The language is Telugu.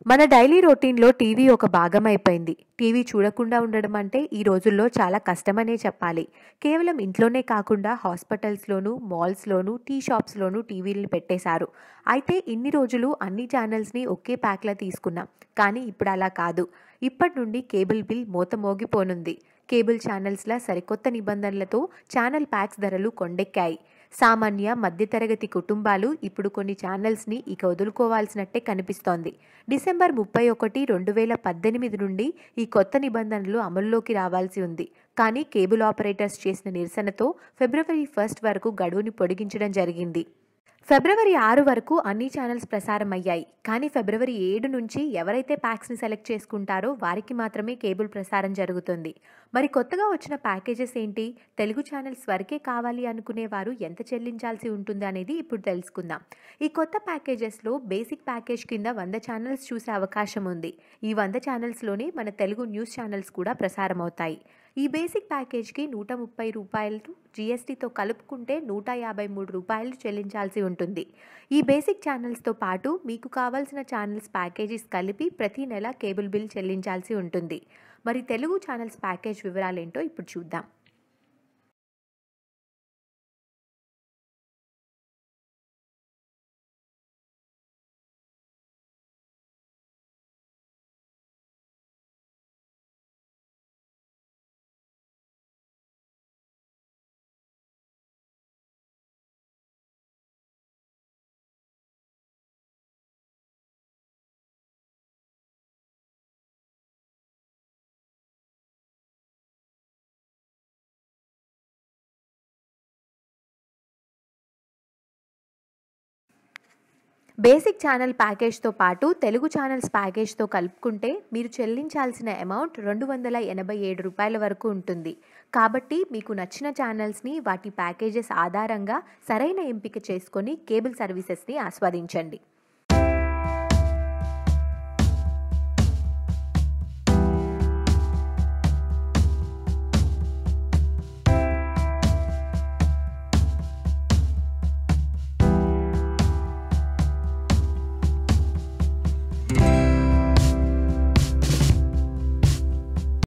మన డైలీ రొటీన్లో టీవీ ఒక భాగం అయిపోయింది టీవీ చూడకుండా ఉండడం అంటే ఈ రోజుల్లో చాలా కష్టమనే చెప్పాలి కేవలం ఇంట్లోనే కాకుండా హాస్పిటల్స్లోనూ మాల్స్లోనూ టీ షాప్స్లోనూ టీవీలు పెట్టేశారు అయితే ఇన్ని రోజులు అన్ని ఛానల్స్ని ఒకే ప్యాక్లో తీసుకున్నాం కానీ ఇప్పుడు అలా కాదు ఇప్పటి నుండి కేబుల్ బిల్ మోత మోగిపోనుంది కేబుల్ ఛానల్స్ల సరికొత్త నిబంధనలతో ఛానల్ ప్యాక్స్ ధరలు కొండెక్కాయి సామాన్య మధ్యతరగతి కుటుంబాలు ఇప్పుడు కొన్ని ఛానల్స్ని ఇక వదులుకోవాల్సినట్టే కనిపిస్తోంది డిసెంబర్ ముప్పై ఒకటి రెండు వేల పద్దెనిమిది నుండి ఈ కొత్త నిబంధనలు అమల్లోకి రావాల్సి ఉంది కానీ కేబుల్ ఆపరేటర్స్ చేసిన నిరసనతో ఫిబ్రవరి ఫస్ట్ వరకు గడువుని పొడిగించడం జరిగింది ఫిబ్రవరి ఆరు వరకు అన్ని ఛానల్స్ ప్రసారం అయ్యాయి కానీ ఫిబ్రవరి ఏడు నుంచి ఎవరైతే ప్యాక్స్ని సెలెక్ట్ చేసుకుంటారో వారికి మాత్రమే కేబుల్ ప్రసారం జరుగుతుంది మరి కొత్తగా వచ్చిన ప్యాకేజెస్ ఏంటి తెలుగు ఛానల్స్ వరకే కావాలి అనుకునే వారు ఎంత చెల్లించాల్సి ఉంటుంది అనేది ఇప్పుడు తెలుసుకుందాం ఈ కొత్త ప్యాకేజెస్లో బేసిక్ ప్యాకేజ్ కింద వంద ఛానల్స్ చూసే అవకాశం ఉంది ఈ వంద ఛానల్స్లోనే మన తెలుగు న్యూస్ ఛానల్స్ కూడా ప్రసారం అవుతాయి ఈ బేసిక్ ప్యాకేజ్కి నూట ముప్పై రూపాయలు జీఎస్టీతో కలుపుకుంటే నూట యాభై మూడు రూపాయలు చెల్లించాల్సి ఉంటుంది ఈ బేసిక్ ఛానల్స్తో పాటు మీకు కావాల్సిన ఛానల్స్ ప్యాకేజెస్ కలిపి ప్రతి నెల కేబుల్ బిల్ చెల్లించాల్సి ఉంటుంది మరి తెలుగు ఛానల్స్ ప్యాకేజ్ వివరాలేంటో ఇప్పుడు చూద్దాం బేసిక్ ఛానల్ ప్యాకేజ్తో పాటు తెలుగు ఛానల్స్ ప్యాకేజ్తో కలుపుకుంటే మీరు చెల్లించాల్సిన అమౌంట్ రెండు వందల ఎనభై ఏడు రూపాయల వరకు ఉంటుంది కాబట్టి మీకు నచ్చిన ఛానల్స్ని వాటి ప్యాకేజెస్ ఆధారంగా సరైన ఎంపిక చేసుకొని కేబుల్ సర్వీసెస్ని ఆస్వాదించండి